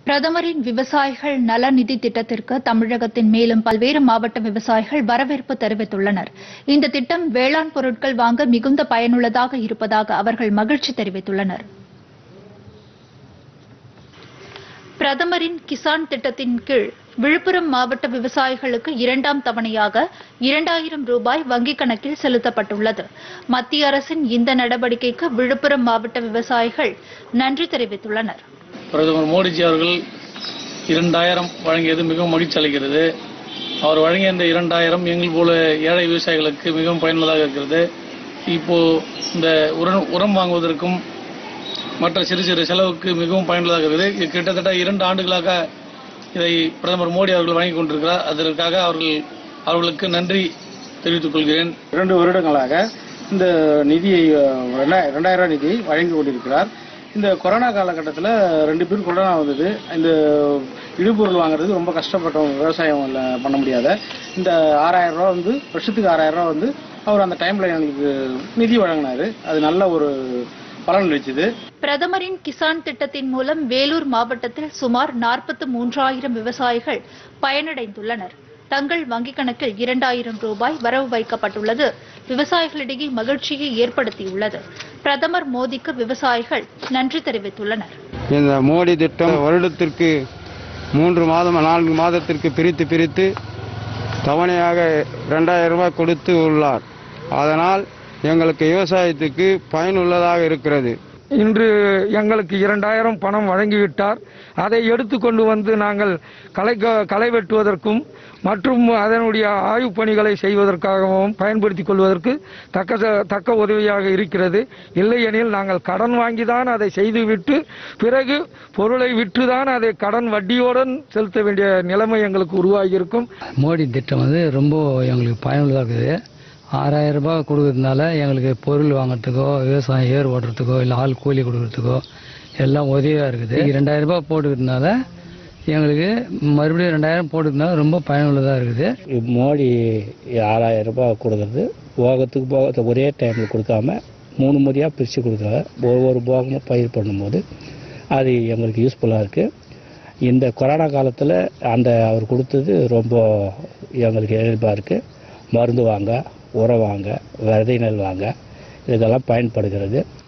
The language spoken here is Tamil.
பிரதமரின் விவசாயிகள் நல நிதி திட்டத்திற்கு தமிழகத்தின் மேலும் பல்வேறு மாவட்ட விவசாயிகள் வரவேற்பு தெரிவித்துள்ளனர் இந்த திட்டம் வேளாண் பொருட்கள் வாங்க மிகுந்த பயனுள்ளதாக இருப்பதாக அவர்கள் மகிழ்ச்சி தெரிவித்துள்ளனர் பிரதமரின் கிசான் திட்டத்தின் கீழ் விழுப்புரம் மாவட்ட விவசாயிகளுக்கு இரண்டாம் தவணையாக இரண்டாயிரம் ரூபாய் வங்கிக் கணக்கில் செலுத்தப்பட்டுள்ளது மத்திய அரசின் இந்த நடவடிக்கைக்கு விழுப்புரம் மாவட்ட விவசாயிகள் நன்றி தெரிவித்துள்ளனர் பிரதமர் மோடிஜி அவர்கள் இரண்டாயிரம் வழங்கியது மிகவும் மகிழ்ச்சி அளிக்கிறது அவர் வழங்கிய இந்த இரண்டாயிரம் எங்கள் போல ஏழை விவசாயிகளுக்கு மிகவும் பயனுள்ளதாக இருக்கிறது இப்போ இந்த உரம் உரம் வாங்குவதற்கும் மற்ற சிறு சிறு செலவுக்கு மிகவும் பயனுள்ளதாக இருக்குது இது கிட்டத்தட்ட இரண்டு ஆண்டுகளாக இதை பிரதமர் மோடி அவர்கள் வழங்கி கொண்டிருக்கிறார் அதற்காக அவர்கள் அவர்களுக்கு நன்றி தெரிவித்துக் கொள்கிறேன் இரண்டு வருடங்களாக இந்த நிதியை அஹ், ரெண்டா- ரெண்டாயிரம் ரூபாய் நிதியை வழங்கி கொண்டிருக்கிறார் இந்த கொரோனா காலகட்டத்தில் ரெண்டு பேரும் கொரோனா வந்தது இந்த இடுபொருள் வாங்குறது ரொம்ப கஷ்டப்பட்டோம் விவசாயம் இல்ல பண்ண முடியாத இந்த ஆறாயிரம் ரூபா வந்து வருஷத்துக்கு ஆறாயிரம் ரூபா வந்து அவர் அந்த டைம்ல எங்களுக்கு நிதி வழங்கினாரு அது நல்ல ஒரு பலன் அளிச்சது பிரதமரின் கிசான் திட்டத்தின் மூலம் வேலூர் மாவட்டத்தில் சுமார் நாற்பத்து மூன்றாயிரம் விவசாயிகள் பயனடைந்துள்ளனர் தங்கள் வங்கிக் கணக்கில் இரண்டாயிரம் ரூபாய் வரவு வைக்கப்பட்டுள்ளது விவசாயிகளிடையே மகிழ்ச்சியை ஏற்படுத்தியுள்ளது பிரதமர் மோடிக்கு விவசாயிகள் நன்றி தெரிவித்துள்ளனர் இந்த மோடி திட்டம் வருடத்திற்கு மூன்று மாதம் நான்கு மாதத்திற்கு பிரித்து பிரித்து தவணையாக ரெண்டாயிரம் ரூபாய் கொடுத்து உள்ளார் அதனால் எங்களுக்கு விவசாயத்துக்கு பயனுள்ளதாக இருக்கிறது இன்று எங்களுக்கு இரண்டாயிரம் பணம் வழங்கிவிட்டார் அதை எடுத்துக்கொண்டு வந்து நாங்கள் களை களை வெட்டுவதற்கும் மற்றும் அதனுடைய ஆய்வுப் பணிகளை செய்வதற்காகவும் பயன்படுத்திக் கொள்வதற்கு தக்க ச- தக்க உதவியாக இருக்கிறது இல்லையெனில் நாங்கள் கடன் வாங்கி தான் அதை செய்துவிட்டு பிறகு பொருளை விற்றுதான் அதை கடன் வட்டியுடன் செலுத்த வேண்டிய நிலைமை எங்களுக்கு உருவாகியிருக்கும் மோடி திட்டம் வந்து ரொம்ப எங்களுக்கு பயனுள்ளதாக இருக்குது ஆறாயிரம் ரூபாய் கொடுக்கறதுனால எங்களுக்கு பொருள் வாங்குறதுக்கோ விவசாயம் ஏர் ஓட்டுறதுக்கோ இல்லை ஆள் கூலி கொடுக்கறதுக்கோ எல்லாம் உதவியாக இருக்குது ரெண்டாயிரம் ரூபாய் போட்டுக்கிறதுனால எங்களுக்கு மறுபடியும் ரெண்டாயிரம் போட்டுக்கிறதுனால ரொம்ப பயனுள்ளதாக இருக்குது மோடி ஆறாயிரம் ரூபாய் கொடுக்கறது போகத்துக்கு போக ஒரே டைமில் கொடுக்காம மூணு முறையாக பிரித்து கொடுக்குறாங்க ஒவ்வொரு போகமும் பயிர் பண்ணும்போது அது எங்களுக்கு யூஸ்ஃபுல்லாக இருக்குது இந்த கொரோனா காலத்தில் அந்த அவர் கொடுத்தது ரொம்ப எங்களுக்கு எதிர்ப்பாக இருக்குது மருந்து வாங்க உரம் வாங்க விதை நெல் வாங்க இதுக்கெல்லாம் பயன்படுகிறது